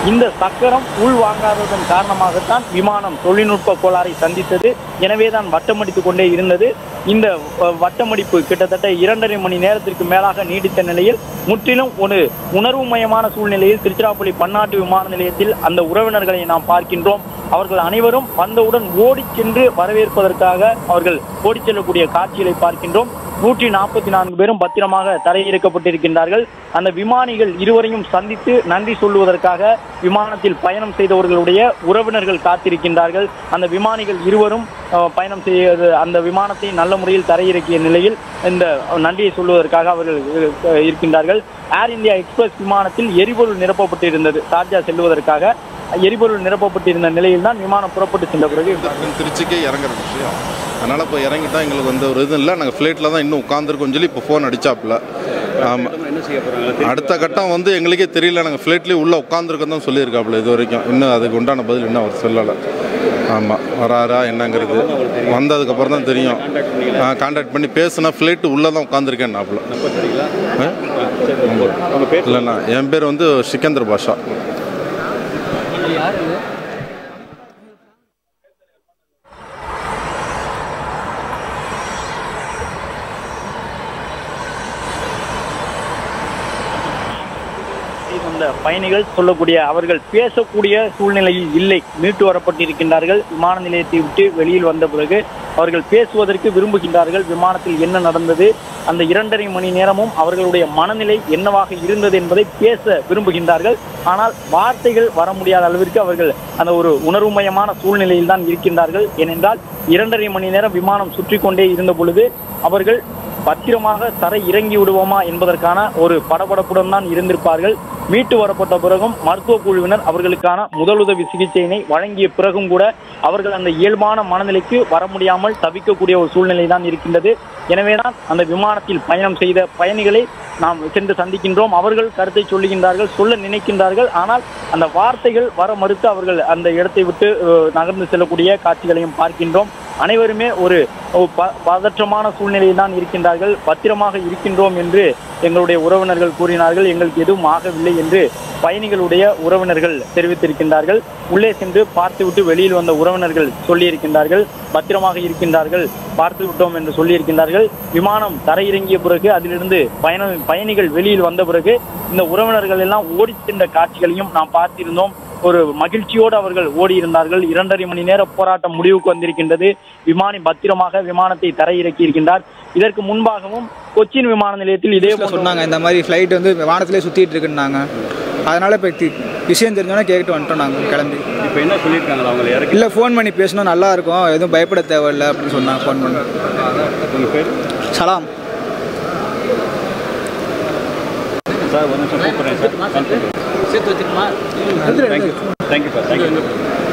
இந்த சக்கரம் உள் வாங்காததன் காரணமாகத்தான் விமானம் தொழில்நுட்ப கோளாறை சந்தித்தது எனவேதான் வட்டமடித்துக் கொண்டே இருந்தது இந்த அஹ், வட்டமடிப்பு கிட்டத்தட்ட இரண்டரை மணி நேரத்திற்கு மேலாக நீடித்த நிலையில் முற்றிலும் ஒரு உணர்வுமயமான சூழ்நிலையில் திருச்சிராப்பள்ளி பன்னாட்டு விமான நிலையத்தில் அந்த உறவினர்களை நாம் பார்க்கின்றோம் அவர்கள் அனைவரும் வந்தவுடன் ஓடிச் சென்று வரவேற்பதற்காக அவர்கள் ஓடிச் செல்லக்கூடிய காட்சிகளை பார்க்கின்றோம் நூற்றி நாற்பத்தி நான்கு பேரும் பத்திரமாக தரையிறக்கப்பட்டிருக்கின்றார்கள் அந்த விமானிகள் இருவரையும் சந்தித்து நன்றி சொல்லுவதற்காக விமானத்தில் பயணம் செய்தவர்களுடைய உறவினர்கள் காத்திருக்கின்றார்கள் அந்த விமானிகள் இருவரும் அஹ், பயணம் செய்ய அந்த விமானத்தை நல்ல முறையில் தரையிறக்கிய நிலையில் இந்த நன்றியை சொல்லுவதற்காக அவர்கள் அஹ், இருக்கின்றார்கள் ஏர் இந்தியா எக்ஸ்பிரஸ் விமானத்தில் எரிபொருள் நிரப்பப்பட்டு இருந்தது சார்ஜா செல்லுவதற்காக எரிபொருள் நிரப்பப்பட்டிருந்த நிலையில் தான் விமானம் புறப்பட்டு சென்ற பிறகு டக்குன்னு திருச்சிக்கே இறங்குற விஷயம் அதனால் இப்போ இறங்கிட்டா எங்களுக்கு வந்து ஒரு இது இல்லை நாங்கள் ஃப்ளைட்டில் தான் இன்னும் உட்காந்துருக்கோம் சொல்லி இப்போ ஃபோன் அடிச்சாப்புல ஆமாம் என்ன செய்ய போறாங்க அடுத்த கட்டம் வந்து எங்களுக்கே தெரியல நாங்கள் ஃப்ளைட்லேயே உள்ளே உட்காந்துருக்கோம் தான் சொல்லியிருக்காப்புல இது வரைக்கும் இன்னும் அதுக்கு உண்டான பதில் இன்னும் அவர் சொல்லலை ஆமாம் வராரா என்னங்கிறது வந்ததுக்கப்புறம் தான் தெரியும் கான்டாக்ட் பண்ணி பேசுனா ஃப்ளைட்டு உள்ளே தான் உட்காந்துருக்கேன் நாப்பில் சரிங்களா உங்க பேர் இல்லைண்ணா என் பேர் வந்து சிக்கந்தர் பாஷா வந்த பயணிகள் சொல்லக்கூடிய அவர்கள் பேசக்கூடிய சூழ்நிலையில் இல்லை மீட்டு வரப்பட்டிருக்கின்றார்கள் விமான நிலையத்தை விட்டு வெளியில் வந்த பிறகு அவர்கள் பேசுவதற்கு விரும்புகின்றார்கள் விமானத்தில் என்ன நடந்தது அந்த இரண்டரை மணி நேரமும் அவர்களுடைய மனநிலை என்னவாக இருந்தது என்பதை பேச விரும்புகின்றார்கள் ஆனால் வார்த்தைகள் வர முடியாத அளவிற்கு அவர்கள் அந்த ஒரு உணர்வுமயமான சூழ்நிலையில் தான் இருக்கின்றார்கள் ஏனென்றால் இரண்டரை மணி நேரம் விமானம் சுற்றி கொண்டே இருந்த பொழுது அவர்கள் பத்திரமாக தரை இறங்கி விடுவோமா என்பதற்கான ஒரு படபடப்புடன் தான் இருந்திருப்பார்கள் மீட்டு வரப்பட்ட பிறகும் மருத்துவ குழுவினர் அவர்களுக்கான முதலுதவி சிகிச்சையினை வழங்கிய பிறகும் கூட அவர்கள் அந்த இயல்பான மனநிலைக்கு வர முடியாமல் தவிக்கக்கூடிய ஒரு சூழ்நிலை தான் இருக்கின்றது எனவேதான் அந்த விமானத்தில் பயணம் செய்த பயணிகளை நாம் சென்று சந்திக்கின்றோம் அவர்கள் கருத்தை சொல்லுகின்றார்கள் சொல்ல நினைக்கின்றார்கள் ஆனால் அந்த வார்த்தைகள் வர மறுத்து அவர்கள் அந்த இடத்தை விட்டு அஹ், நகர்ந்து செல்லக்கூடிய காட்சிகளையும் பார்க்கின்றோம் அனைவருமே ஒரு ஒரு ப- பதற்றமான சூழ்நிலையில் தான் இருக்கின்றார்கள் பத்திரமாக இருக்கின்றோம் என்று எங்களுடைய உறவினர்கள் கூறினார்கள் எங்களுக்கு எதுவும் ஆகவில்லை என்று பயணிகளுடைய உறவினர்கள் தெரிவித்திருக்கின்றார்கள் உள்ளே சென்று பார்த்துவிட்டு வெளியில் வந்த உறவினர்கள் சொல்லியிருக்கின்றார்கள் பத்திரமாக இருக்கின்றார்கள் பார்த்து விட்டோம் என்று சொல்லியிருக்கின்றார்கள் விமானம் தரையிறங்கிய பிறகு அதிலிருந்து பயண பயணிகள் வெளியில் வந்த பிறகு இந்த உறவினர்கள் எல்லாம் ஓடிச் சென்ற காட்சிகளையும் நாம் பார்த்திருந்தோம் ஒரு மகிழ்ச்சியோடு அவர்கள் ஓடி இருந்தார்கள் இரண்டரை மணி நேர போராட்டம் முடிவுக்கு வந்திருக்கின்றது விமானி பத்திரமாக விமானத்தை தரையிறக்கி இருக்கின்றார் இதற்கு முன்பாகவும் கொச்சின் விமான நிலையத்தில் இதே நியூஸில் சொன்னாங்க இந்த மாதிரி ஃப்ளைட் வந்து வானத்திலே சுற்றிட்டு இருக்குன்னாங்க அதனால் இப்போ தி- விஷயம் தெரிஞ்சோன்னே கேட்டு வந்துட்டோம் நாங்கள் கிளம்பி இப்போ என்ன சொல்லியிருக்காங்களா அவங்களை இறக்கி இல்லை ஃபோன் பண்ணி பேசினா நல்லா இருக்கும் எதுவும் பயப்பட தேவையில்லை அப்படின்னு சொன்னாங்க ஃபோன் பண்ணி உங்க பேர் சலாம் சார் ஒரு நிமிஷம் கூப்பிட்றேன் சார் சேர்த்து வச்சுக்கமா தேங்க்யூ தேங்க்யூ சார் தேங்க்யூ